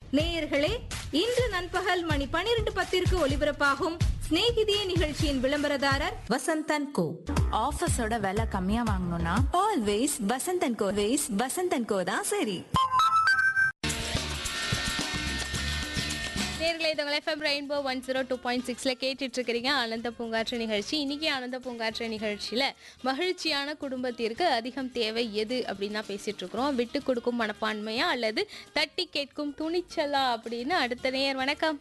நேயர்களே இன்று நண்பகல் மணி பனிரெண்டு பத்திற்கு ஒலிபரப்பாகும் சிநேகிதியே நிகழ்ச்சியின் விளம்பரதாரர் வசந்தன் கோ ஆஃபீஸோட விலை கம்மியா வாங்கணும்னா always Vasanthan co ways Vasanthan co தான் சரி நேர்களை இதுங்களை FM rainbow one zero two point சிக்ஸில் கேட்டுட்டு இருக்கிறீங்க ஆனந்த பூங்காற்று நிகழ்ச்சி இன்னைக்கு ஆனந்த பூங்காற்று நிகழ்ச்சியில் மகிழ்ச்சியான குடும்பத்திற்கு அதிகம் தேவை எது அப்படின்னு தான் பேசிட்டு இருக்கிறோம் விட்டு கொடுக்கும் மனப்பான்மையா அல்லது தட்டி கேட்கும் துணிச்சலா அப்படின்னு அடுத்த நேயர் வணக்கம்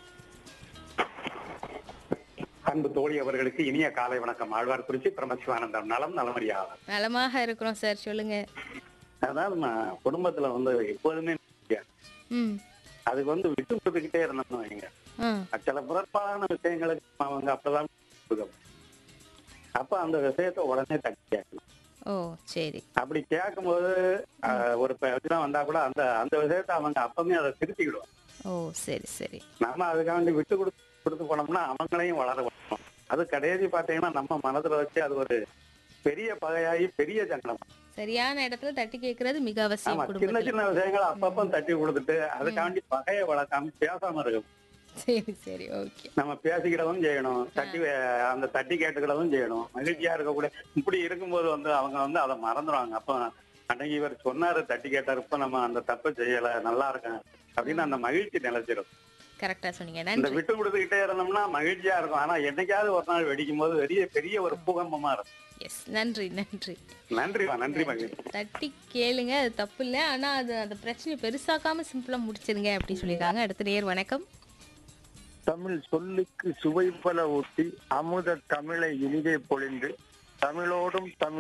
அன்பு தோழி அவர்களுக்கு இனிய காலை வணக்கம் ஆழ்வார் குறிச்சி பிரமசிவானந்தம் நலம் நலமறியாளர் நலமாக இருக்கிறோம் சார் சொல்லுங்க அதாவது நான் குடும்பத்துல வந்து எப்போதுமே ம் அதுக்கு வந்து விட்டு கொடுத்துக்கிட்டே இருந்தோம்னு வைங்க ஆ சில புறப்பாடான விஷயங்களுக்கு அவங்க அப்பதான் கொடுக்கணும். அப்ப அந்த விஷயத்த உடனே தட்டி கேட்கணும் ஓ சரி அப்படி கேட்கும்போது ஆஹ், ஒரு பிரச்சனை வந்தா கூட அந்த அந்த விஷயத்த அவங்க அப்பவுமே அதை திருத்திக்கிடுவாங்க ஓ சரி சரி நம்ம அதுக்காண்டி விட்டு கொடுத்து கொடுத்து போனோம்னா அவங்களையும் வளர வைக்கணும் அது கடைசி பாத்தீங்கன்னா நம்ம மனதுல வச்சு அது ஒரு பெரிய பகையாகி பெரிய சங்கடம் சரியான இடத்துல தட்டி கேட்கறது மிக அவசியம் ஆமா சின்ன குடும்பத்தில் சின்ன விஷயங்களை அப்பப்ப தட்டி கொடுத்துட்டு அதுக்காண்டி பகையை வளர்க்காம பேசாம இருக்கும் சரி சரி ஓகே நம்ம பேசிக்கிடவும் செய்யணும் தட்டி வே- அந்த தட்டி கேட்டுக்கிடவும் செய்யணும் மகிழ்ச்சியா இருக்கக்கூடிய இப்படி இருக்கும்போது வந்து அவங்க வந்து அதை மறந்துடுவாங்க அப்ப அன்னைக்கு இவர் சொன்னாரு தட்டி கேட்டாரு இப்ப நம்ம அந்த தப்பை செய்யல நல்லா இருக்கேன் அப்படின்னு அந்த மகிழ்ச்சி நிலைச்சிடும் கரெக்டா சொன்னீங்க இந்த நன்றி விட்டு கொடுத்துக்கிட்டே இருந்தோம்னா மகிழ்ச்சியா இருக்கும் ஆனா என்னைக்காவது ஒரு நாள் வெடிக்கும் போது பெரிய பெரிய ஒரு பூகம்பமா இருக்கும் எஸ் நன்றி நன்றி நன்றிமா நன்றி மகிழ்ச்சி தட்டி கேளுங்க அது தப்பு இல்லை ஆனா அது அந்த பிரச்சனையை பெருசாக்காம சிம்பிளா முடிச்சிருங்க அப்படின்னு சொல்லியிருக்காங்க அடுத்த நேர் வணக்கம் தமிழ் சொல்லுக்கு சுவை பல ஊட்டி அமுத தமிழை இனிதே பொழிந்து தமிழோடும் தமிழ்